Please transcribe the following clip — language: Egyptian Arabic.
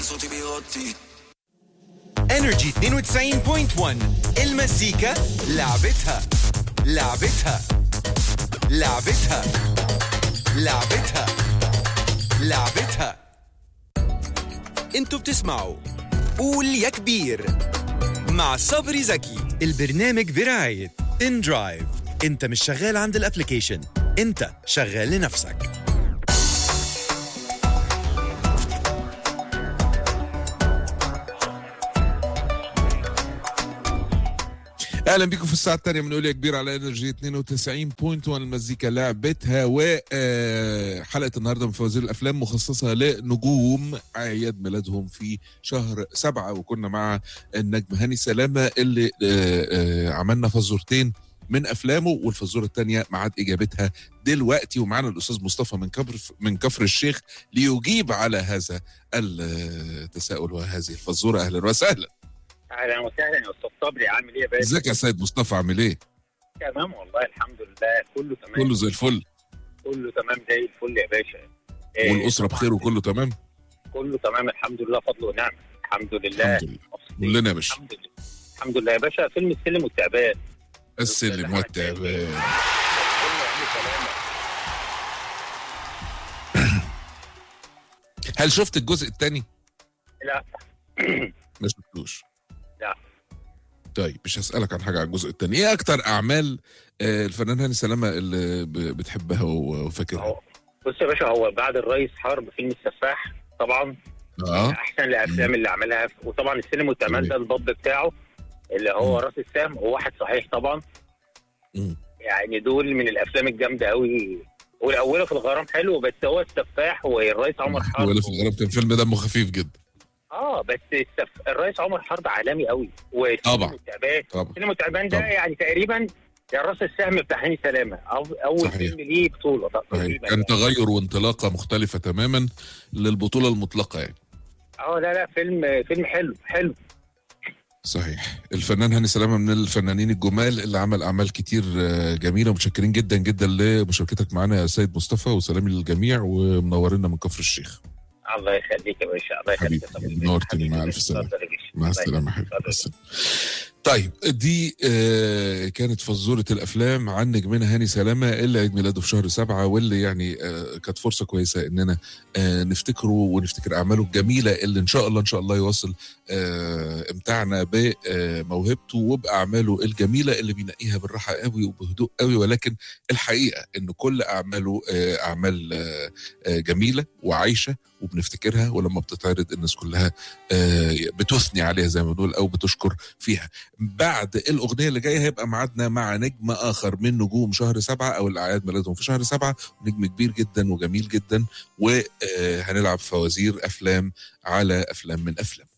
صوتي بيغطي انرجي 92.1 المزيكا لعبتها لعبتها لعبتها لعبتها لعبتها انتوا بتسمعوا قول يا كبير مع صبري زكي البرنامج برعاية ان درايف انت مش شغال عند الابليكيشن انت شغال لنفسك اهلا بيكم في الساعه الثانيه من يا كبير على انرجي 92.1 المزيكا لعبتها وحلقه النهارده من فوازير الافلام مخصصه لنجوم اعياد ميلادهم في شهر سبعة وكنا مع النجم هاني سلامه اللي آه، آه، عملنا فزورتين من افلامه والفزوره الثانيه ميعاد اجابتها دلوقتي ومعانا الاستاذ مصطفى من كفر من كفر الشيخ ليجيب على هذا التساؤل وهذه الفزوره اهلا وسهلا اهلا وسهلا يا استاذ صبري عامل ايه يا باشا؟ ازيك يا سيد مصطفى عامل ايه؟ تمام والله الحمد لله كله تمام كله زي الفل كله تمام زي الفل يا باشا إيه، والاسره طبعاً بخير وكله تمام كله تمام الحمد لله فضل ونعمه الحمد لله الحمد لله مبسوطين. قول لنا يا باشا الحمد لله الحمد لله يا باشا فيلم السلم والتعبان السلم والتعبان كله عامل سلامة. هل شفت الجزء الثاني؟ لا ما شفتوش لا. طيب مش هسألك عن حاجة عن الجزء الثاني ايه اكتر اعمال آه، الفنان هاني سلامة اللي ب- بتحبها وفاكرها هو بص يا باشا هو بعد الرئيس حرب فيلم السفاح طبعا اه احسن الافلام اللي عملها وطبعا السلم والتعبان ده الضب بتاعه اللي هو مم. راس السهم وواحد صحيح طبعا مم. يعني دول من الافلام الجامده قوي والاولى في الغرام حلو بس هو السفاح والرئيس عمر حرب ولا في الغرب كان فيلم دمه خفيف جدا اه بس السف... الرئيس عمر حرب عالمي قوي وسلم طبعا. والتعبان طبعا سلم والتعبان ده طبعا. يعني تقريبا يا راس السهم بتاع هاني سلامه أو اول صحيح. فيلم ليه بطوله صحيح. تقريبا كان تغير وانطلاقه مختلفة تماما للبطولة المطلقة يعني اه لا لا فيلم فيلم حلو حلو صحيح الفنان هاني سلامة من الفنانين الجمال اللي عمل أعمال كتير آه، جميلة ومتشكرين جدا جدا لمشاركتك معنا يا سيد مصطفى وسلامي للجميع ومنورنا من كفر الشيخ الله يخليك يا باشا الله يخليك يا حبيبي، صاحبي. نورتني، حبيبي مع يا ألف باشا. سلامة. اتفضل يا باشا. مع الله السلامة يخليك. حبيبي مع اتفضل. السلامة طيب دي آه كانت فزورة الأفلام عن نجمنا هاني سلامة اللي عيد ميلاده في شهر سبعة واللي يعني آه كانت فرصة كويسة إننا آه نفتكره ونفتكر أعماله الجميلة اللي إن شاء الله إن شاء الله يواصل آه امتعنا بموهبته وبأعماله الجميلة اللي بينقيها بالراحة قوي وبهدوء قوي ولكن الحقيقة إن كل أعماله آه أعمال آه آه جميلة وعايشة وبنفتكرها ولما بتتعرض الناس كلها آه بتثني عليها زي ما بنقول أو بتشكر فيها بعد الاغنيه اللي جايه هيبقى ميعادنا مع نجم اخر من نجوم شهر سبعه او الاعياد ميلادهم في شهر سبعه نجم كبير جدا وجميل جدا وهنلعب فوازير افلام على افلام من افلام